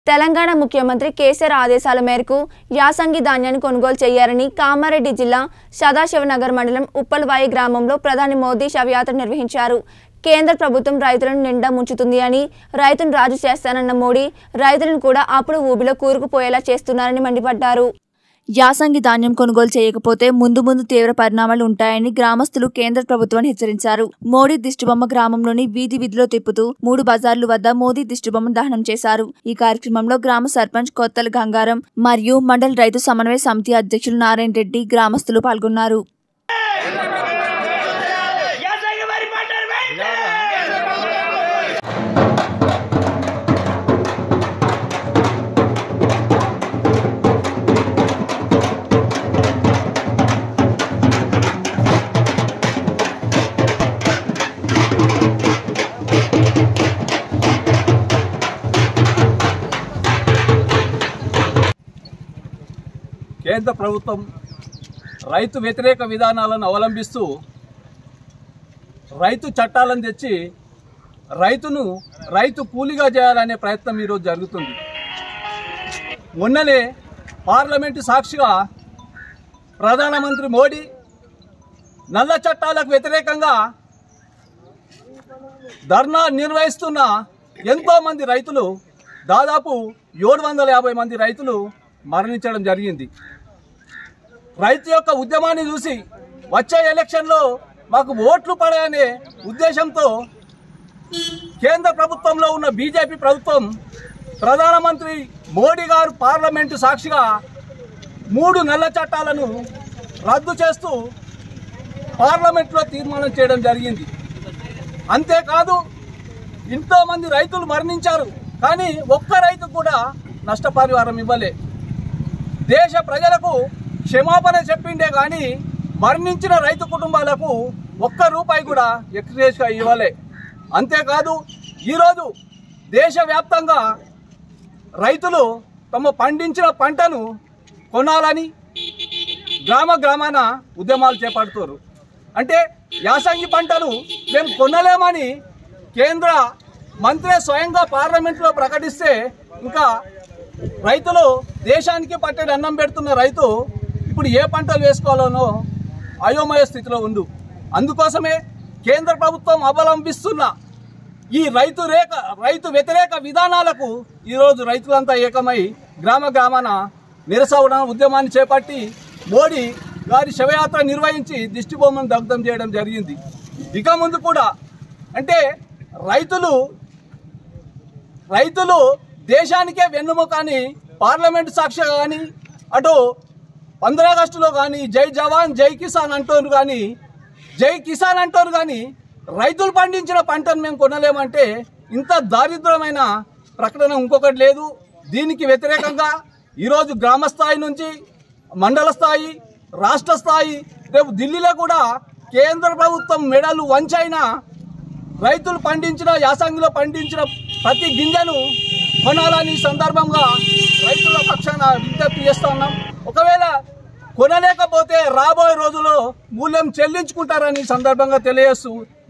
తెలంగాణ ముఖ్యమంత్రి కేసీఆర్ ఆదేశాల మేరకు యాసంగి ధాన్యాన్ని కొనుగోలు చేయాలని కామారెడ్డి జిల్లా సదాశివనగర్ మండలం ఉప్పల్వాయి గ్రామంలో ప్రధాని మోదీ శవయాత్ర నిర్వహించారు కేంద్ర ప్రభుత్వం రైతులను నిండా ముంచుతుంది అని రైతును రాజు చేస్తానన్న మోడీ రైతులను కూడా అప్పుడు ఊబిలో కూరుకుపోయేలా చేస్తున్నారని మండిపడ్డారు యాసంగి ధాన్యం కొనుగోలు చేయకపోతే ముందు ముందు తీవ్ర పరిణామాలు ఉంటాయని గ్రామస్తులు కేంద్ర ప్రభుత్వాన్ని హెచ్చరించారు మోడీ దిష్టిబొమ్మ గ్రామంలోని వీధి వీధిలో తిప్పుతూ మూడు బజార్లు వద్ద మోదీ దిష్టిబొమ్మ దహనం చేశారు ఈ కార్యక్రమంలో గ్రామ సర్పంచ్ కొత్తల గంగారం మరియు మండల రైతు సమన్వయ సమితి అధ్యక్షులు నారాయణ రెడ్డి గ్రామస్తులు పాల్గొన్నారు యాసంగి వరి పంటలు వెంటనే! కేంద్ర ప్రభుత్వం రైతు వ్యతిరేక విధానాలను అవలంబిస్తూ రైతు చట్టాలను తెచ్చి రైతును రైతు కూలీగా చేయాలనే ప్రయత్నం ఈరోజు జరుగుతుంది మొన్ననే పార్లమెంటు సాక్షిగా ప్రధానమంత్రి మోడీ నల్ల చట్టాలకు వ్యతిరేకంగా ధర్నా నిర్వహిస్తున్న ఎంతో మంది రైతులు దాదాపు ఏడు వందల యాభై మంది రైతులు మరణించడం జరిగింది రైతు యొక్క ఉద్యమాన్ని చూసి వచ్చే ఎలక్షన్లో మాకు ఓట్లు పడాయనే ఉద్దేశంతో కేంద్ర ప్రభుత్వంలో ఉన్న బీజేపీ ప్రభుత్వం ప్రధానమంత్రి మోడీ గారు పార్లమెంటు సాక్షిగా మూడు నల్ల చట్టాలను రద్దు చేస్తూ పార్లమెంట్లో తీర్మానం చేయడం జరిగింది అంతేకాదు ఎంతో మంది రైతులు మరణించారు కానీ ఒక్క రైతు కూడా నష్టపరిహారం ఇవ్వలే దేశ ప్రజలకు క్షమాపణ చెప్పిండే కానీ మరణించిన రైతు కుటుంబాలకు ఒక్క రూపాయి కూడా ఎక్స్గ్రేస్గా ఇవ్వలే అంతేకాదు ఈరోజు దేశవ్యాప్తంగా రైతులు తమ పండించిన పంటను కొనాలని గ్రామ గ్రామాన ఉద్యమాలు చేపడుతారు అంటే యాసంగి పంటలు మేము కొనలేమని కేంద్ర మంత్రి స్వయంగా పార్లమెంట్లో ప్రకటిస్తే ఇంకా రైతులు దేశానికి పట్టడి అన్నం పెడుతున్న రైతు ఇప్పుడు ఏ పంటలు వేసుకోవాలనో అయోమయ స్థితిలో ఉండు అందుకోసమే కేంద్ర ప్రభుత్వం అవలంబిస్తున్న ఈ రైతు రేఖ రైతు వ్యతిరేక విధానాలకు ఈరోజు రైతులంతా ఏకమై గ్రామ గ్రామాన నిరసన ఉద్యమాన్ని చేపట్టి మోడీ గారి శవయాత్ర నిర్వహించి దిష్టిబొమ్మను దగ్ధం చేయడం జరిగింది ఇక ముందు కూడా అంటే రైతులు రైతులు దేశానికే వెన్నుముక అని పార్లమెంట్ సాక్షిగా కానీ అటు పంద్ర ఆగస్టులో కానీ జై జవాన్ జై కిసాన్ అంటోరు కానీ జై కిసాన్ అంటారు కానీ రైతులు పండించిన పంటను మేము కొనలేమంటే ఇంత దారిద్రమైన ప్రకటన ఇంకొకటి లేదు దీనికి వ్యతిరేకంగా ఈరోజు గ్రామ స్థాయి నుంచి మండల స్థాయి రాష్ట్ర స్థాయి రేపు ఢిల్లీలో కూడా కేంద్ర ప్రభుత్వం మెడలు వంచైనా రైతులు పండించిన యాసంగిలో పండించిన ప్రతి గింజను కొనాలని ఈ సందర్భంగా రైతుల పక్షాన విజ్ఞప్తి చేస్తా ఉన్నాం ఒకవేళ కొనలేకపోతే రాబోయే రోజుల్లో మూల్యం చెల్లించుకుంటారని ఈ సందర్భంగా తెలియజేస్తూ